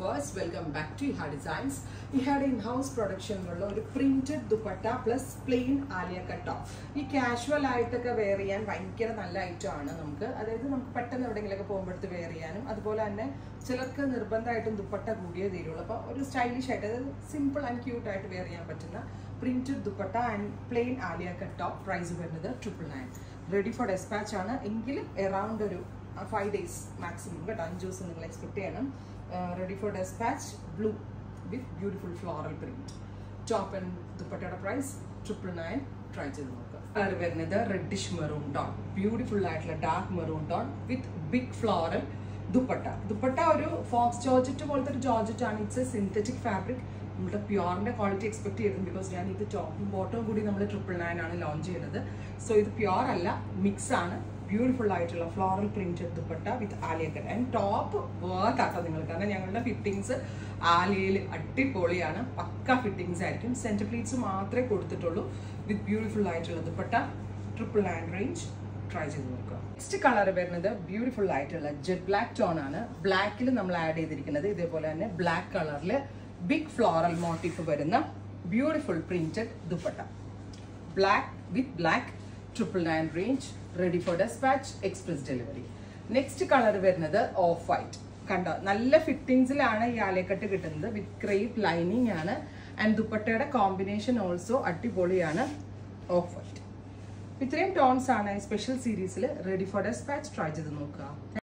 viewers welcome back to Eha designs ഇഹായുടെ in house പ്രൊഡക്ഷനിലുള്ള ഒരു printed dupatta plus plain Alia കട്ടോ ഈ കാഷ്വൽ ആയിട്ടൊക്കെ വെയർ ചെയ്യാൻ ഭയങ്കര നല്ല ഐറ്റം ആണ് നമുക്ക് അതായത് നമുക്ക് പെട്ടെന്ന് എവിടെയെങ്കിലുമൊക്കെ പോകുമ്പോഴത്ത് വെയർ ചെയ്യാനും അതുപോലെ തന്നെ ചിലർക്ക് നിർബന്ധമായിട്ടും ദുപ്പട്ട കൂടിയേ തീരുള്ളൂ അപ്പോൾ ഒരു സ്റ്റൈലിഷ് ആയിട്ട് അതായത് സിമ്പിൾ ആൻഡ് ക്യൂട്ട് ആയിട്ട് വെയർ ചെയ്യാൻ പറ്റുന്ന printed dupatta and plain Alia cut top price വരുന്നത് triple nine ready for dispatch ആണ് എങ്കിലും എറൗണ്ട് ഒരു ഫൈവ് ഡേയ്സ് മാക്സിമം കേട്ടോ അഞ്ച് ദിവസം നിങ്ങൾ എക്സ്പെക്ട് ചെയ്യണം ready for dispatch blue with beautiful floral print top and ദുപ്പട്ടയുടെ പ്രൈസ് ട്രിപ്പിൾ നയൻ ട്രൈ ചെയ്ത് നോക്കുക കളർ വരുന്നത് റെഡിഷ് മെറൂൺ ടോൺ ബ്യൂട്ടിഫുൾ ആയിട്ടുള്ള dark maroon tone with big floral dupatta dupatta ഒരു ഫോക്സ് ജോർജറ്റ് പോലത്തെ ഒരു ജോർജറ്റ് ആണ് ഇറ്റ്സ് എ സിന്തറ്റിക് ഫാബ്രിക് നമ്മുടെ പ്യുവറിന്റെ ക്വാളിറ്റി എക്സ്പെക്ട് ചെയ്തിരുന്നു ബിക്കോസ് ഞാൻ ഇത് ടോപ്പും ബോട്ടവും കൂടി നമ്മൾ ട്രിപ്പിൾ നയൻ ആണ് ലോഞ്ച് ചെയ്യുന്നത് സോ ഇത് പ്യുവർ അല്ല മിക്സ് ആണ് ബ്യൂട്ടിഫുൾ ആയിട്ടുള്ള floral printed dupatta with Alia cut and top വേർത്താട്ടോ നിങ്ങൾ കാരണം ഞങ്ങളുടെ ഫിറ്റിങ്സ് ആലിയയിൽ അടിപൊളിയാണ് പക്ക ഫിറ്റിങ്സ് ആയിരിക്കും സെന്റർ പ്ലീറ്റ്സ് മാത്രമേ കൊടുത്തിട്ടുള്ളൂ വിത്ത് ബ്യൂട്ടിഫുൾ ആയിട്ടുള്ള dupatta triple nine range try ചെയ്ത് നോക്കുക നെക്സ്റ്റ് കളർ വരുന്നത് ബ്യൂട്ടിഫുൾ ആയിട്ടുള്ള ജെറ്റ് ബ്ലാക്ക് ടോൺ ആണ് ബ്ലാക്കിൽ നമ്മൾ ആഡ് ചെയ്തിരിക്കുന്നത് ഇതേപോലെ തന്നെ ബ്ലാക്ക് കളറിൽ ബിഗ് ഫ്ലോറൽ മോട്ടീഫ് വരുന്ന beautiful printed dupatta black with black triple nine range ready for dispatch express delivery next colour വരുന്നത് ഓഫ് വൈറ്റ് കണ്ടോ നല്ല ഫിറ്റിങ്സിലാണ് ഈ ആലയക്കട്ട് കിട്ടുന്നത് വിത്ത് ക്രേപ്പ് ലൈനിങ് ആണ് ആൻഡ് ദുപ്പട്ടയുടെ കോമ്പിനേഷൻ ഓൾസോ അടിപൊളിയാണ് ഓഫ് വൈറ്റ് ഇത്രയും ടോൺസ് ആണ് സ്പെഷ്യൽ സീരീസിൽ റെഡി ഫോർ ഡെസ്പാച്ച് ട്രൈ ചെയ്ത് നോക്കുക